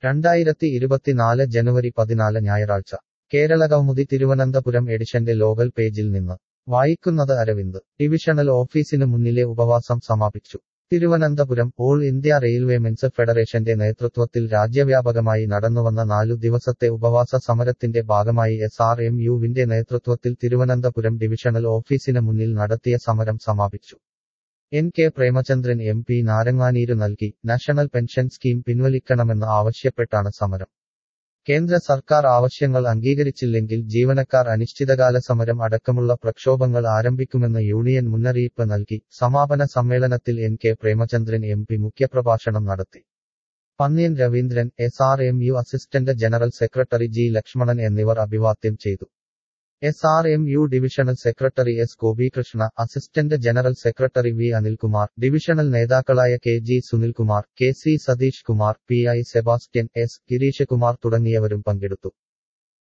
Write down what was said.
രണ്ടായിരത്തി ഇരുപത്തിനാല് ജനുവരി പതിനാല് ഞായറാഴ്ച കേരളകൗമുദി തിരുവനന്തപുരം എഡിഷന്റെ ലോകൽ പേജിൽ നിന്ന് വായിക്കുന്നത് അരവിന്ദ് ഡിവിഷണൽ ഓഫീസിനു മുന്നിലെ ഉപവാസം സമാപിച്ചു Thiruvananthapuram all India railway men's ഫെഡറേഷന്റെ നേതൃത്വത്തിൽ രാജ്യവ്യാപകമായി നടന്നുവന്ന നാലു ദിവസത്തെ ഉപവാസ സമരത്തിന്റെ ഭാഗമായി എസ് ആർ എം യുവിന്റെ നേതൃത്വത്തിൽ തിരുവനന്തപുരം ഡിവിഷണൽ ഓഫീസിന് മുന്നിൽ നടത്തിയ സമരം സമാപിച്ചു N K Premachandran M P നാരങ്ങാനീര് നൽകി നാഷണൽ പെൻഷൻ സ്കീം പിൻവലിക്കണമെന്ന് ആവശ്യപ്പെട്ടാണ് സമരം കേന്ദ്ര സർക്കാർ ആവശ്യങ്ങൾ അംഗീകരിച്ചില്ലെങ്കിൽ ജീവനക്കാർ അനിശ്ചിതകാല സമരം അടക്കമുള്ള പ്രക്ഷോഭങ്ങൾ ആരംഭിക്കുമെന്ന് യൂണിയൻ മുന്നറിയിപ്പ് നൽകി സമാപന സമ്മേളനത്തിൽ N K Premachandran M P മുഖ്യപ്രഭാഷണം നടത്തി Pannyan Raveendran S R M U assistant general secretary G Lakshmanan എന്നിവർ അഭിവാദ്യം ചെയ്തു S R M U divisional secretary S Gopikrishna assistant general secretary V Anilkumar divisional നേതാക്കളായ K G Sunilkumar K C Satheesh Kumar P I Sebastian S Girish Kumar തുടങ്ങിയവരും പങ്കെടുത്തു